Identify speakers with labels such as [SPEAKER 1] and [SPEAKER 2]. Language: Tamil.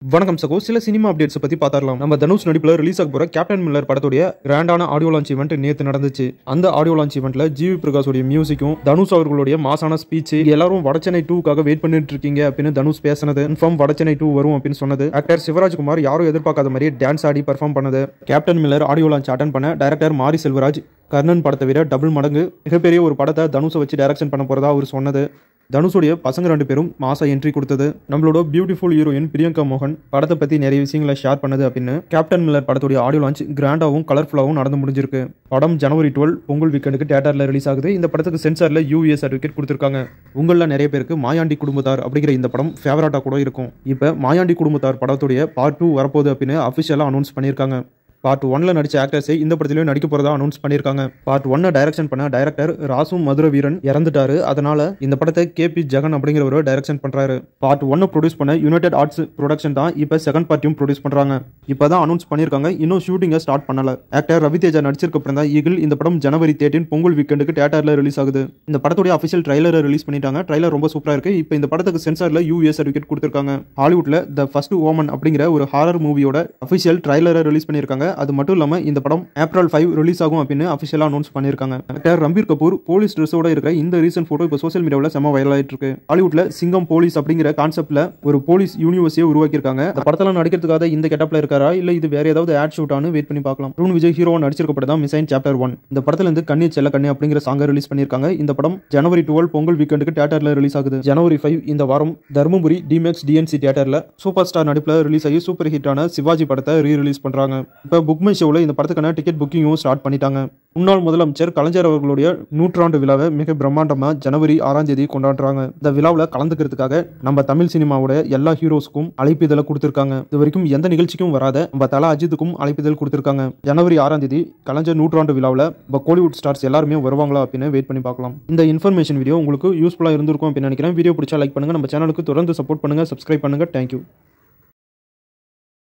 [SPEAKER 1] வணக்கம் சகோ சில சினிமா அப்டேட்ஸ் பத்தி பார்த்தரலாம் நம்ம தனுஷ் நடிப்புல ரிலீஸ் ஆக போற கேப்டன் மில்லர் படத்துடைய கிராண்டான ஆடியோ லான்ச் ஈவெண்ட் நேத்து நடந்துச்சு அந்த ஆடியோ லான்ச் ஈவெண்ட்ல ஜிவி பிரகாஷோட மியூசிக்கும் தனுஷ் அவர்களுடைய மாசான ஸ்பீச் எல்லாரும் வடச்சென்னை டூக்காக வெயிட் பண்ணிட்டு இருக்கீங்க அப்படின்னு தனுஷ் பேசினது கன்ஃபார்ம் வடச்சென்னை டூ வரும் அப்படின்னு சொன்னது ஆக்டர் சிவராஜ்குமார் யாரும் எதிர்பார்க்காத மாதிரி டான்ஸ் ஆடி பர்ஃபார்ம் பண்ணது Captain Miller audio launch attend பண்ண டைரக்டர் மாரி செல்வராஜ் கர்ணன் படத்தை விட டபுள் மடங்கு மிகப்பெரிய ஒரு படத்தை தனுஷை வச்சு டைரக்ஷன் பண்ண போறதா அவர் சொன்னது தனுஷுடைய பசங்க ரெண்டு பேரும் மாசா என்ட்ரி கொடுத்தது நம்மளோட பியூட்டிஃபுல் ஹீரோயின் பிரியங்கா மோகன் படத்தை பத்தி நிறைய விஷயங்களை ஷேர் பண்ணது அப்படின்னு கேப்டன் மில்லர் படத்துடைய ஆடியோ லான்ச் கிராண்டாவும் கலர்ஃபுல்லாகவும் நடந்து முடிஞ்சிருக்கு படம் ஜனவரி டுவெல் பொங்கல் வீக்கெண்டுக்கு தேட்டர்ல ரிலீஸ் ஆகுது இந்த படத்துக்கு சென்சார்ல யூஏ சர்டிஃபிகேட் கொடுத்துருக்காங்க உங்களில் நிறைய பேருக்கு மாயாண்டி குடும்பத்தார் அப்படிங்கிற இந்த படம் ஃபேவரட்டா கூட இருக்கும் இப்போ மாயாண்டி குடும்பத்தார் படத்துடைய பார்ட் டூ வரப்போகுது அப்படின்னு அஃபிஷியலாக அனௌன்ஸ் பண்ணியிருக்காங்க பார்ட் ஒன்ல நடிச்ச ஆக்டர்ஸே இந்த படத்துலயும் நடிக்க போறதா அனௌன்ஸ் பண்ணிருக்காங்க பார்ட் ஒன்னை டைரக்ஷன் பண்ண டைரக்டர் ராசு மதுர வீரன் இறந்துட்டாரு அதனால இந்த படத்தை கே பி ஜெகன் அப்படிங்கிறவரு டைரக்ஷன் பண்றாரு பார்ட் ஒன்னை ப்ரொடியூஸ் பண்ண யுனைடெட் ஆர்ட்ஸ் ப்ரொடக்ஷன் தான் இப்போ செகண்ட் பார்ட்டியும் ப்ரொடியூஸ் பண்றாங்க இப்பதான் அனௌன்ஸ் பண்ணிருக்காங்க இன்னும் ஷூட்டிங்கை ஸ்டார்ட் பண்ணல ஆக்டர் ரவிதேஜா நடிச்சிருக்க அப்புறம் தான் ஈகிள் இந்த படம் ஜனவரி தேர்ட்டின் பொங்கல் வீக்கெண்டுக்கு தேட்டர்ல ரிலீஸ் ஆகுது இந்த படத்துடைய அஃபிஷியல் ட்ரைலரை ரிலீஸ் பண்ணிட்டாங்க ட்ரைலர் ரொம்ப சூப்பரா இருக்கு இப்போ இந்த படத்துக்கு சென்சார்ல யூஏ சர்டிஃபிகேட் கொடுத்துருக்காங்க ஹாலிவுட்ல த ஃபர்ஸ்ட் ஓமன் அப்படிங்கிற ஒரு ஹாரர் மூவியோட அஃபிஷியல் ட்ரைலரை ரிலீஸ் பண்ணிருக்காங்க அது மட்டும் இல்லாம இந்த படம் ஏப்ரல் ஃபைவ் ரிலீஸ் ஆகும் அப்படின்னு அஃபிஷியலாக அனௌன்ஸ் பண்ணியிருக்காங்க ஆக்டர் ரம்பீர் கபூர் போலீஸ் ட்ரெஸ்ஸோட இருக்கிற இந்த ரீசன்ட் ஃபோட்டோ இப்போ சோஷியல் மீடியாவில் செம்ம வைரல் ஆயிட்டு இருக்கு ஹாலிவுட்ல சிங்கம் போலீஸ் அப்படிங்கிற கான்செப்ட்ல ஒரு போலீஸ் யூனிவர்ஸையே உருவாக்கியிருக்காங்க இந்த படத்தில் நடிக்கிறதுக்காக இந்த கெட்டப்ல இருக்காரா இல்ல இது வேற ஏதாவது ஆட் ஷூட்டானு வெயிட் பண்ணி பார்க்கலாம் ரூன் விஜய் ஹீரோ நடிச்சிருக்கப்பட்டதான் மிசைன் சாப்டர் ஒன் இந்த படத்துல இருந்து கண்ணி செல்ல கண்ணி அப்படிங்கிற சாங்கை ரிலீஸ் பண்ணியிருக்காங்க இந்த படம் ஜனவரி டுவெல் பொங்கல் வீக்கெண்டுக்கு தேட்டர்ல ரிலீஸ் ஆகுது ஜனவரி ஃபைவ் இந்த வாரம் தருமபுரி டிமெக்ஸ் டிஎன்சி தியேட்டர்ல சூப்பர் ஸ்டார் நடிப்புல ரிலீஸ் ஆகி சூப்பர் ஹிட்டான சிவாஜி படத்தை ரீ ரிலீஸ் பண்றாங்க இப்போ புக் மை ஷோவில் இந்த படத்துக்கான டிக்கெட் புக்கிங்கும் ஸ்டார்ட் பண்ணிட்டாங்க முன்னாள் முதலமைச்சர் கலைஞர் அவர்களுடைய நூற்றாண்டு விழாவை மிக பிரம்மாண்டமா ஜனவரி ஆறாம் தேதி கொண்டாடுறாங்க இந்த விழாவில் கலந்துக்கிறதுக்காக நம்ம தமிழ் சினிமாவோட எல்லா ஹீரோஸ்க்கும் அழைப்பிதழை கொடுத்திருக்காங்க இது வரைக்கும் எந்த நிகழ்ச்சிக்கும் வராத நம்ம தலா அஜித்துக்கும் அழைப்பிதழ் கொடுத்திருக்காங்க ஜனவரி ஆறாம் தேதி கலைஞர் நூற்றாண்டு விழாவில் நம்ம கோலிவுட் ஸ்டார்ஸ் எல்லாருமே வருவாங்களா அப்படின்னு வெயிட் பண்ணி பார்க்கலாம் இந்த இன்ஃபர்மேஷன் வீடியோ உங்களுக்கு யூஸ்ஃபுல்லாக இருந்திருக்கும் அப்படின்னு நினைக்கிறேன் வீடியோ பிடிச்சா லைக் பண்ணுங்க நம்ம சேனலுக்கு தொடர்ந்து சப்போர்ட் பண்ணுங்க சப்ஸ்கிரைப் பண்ணுங்க தேங்க்யூ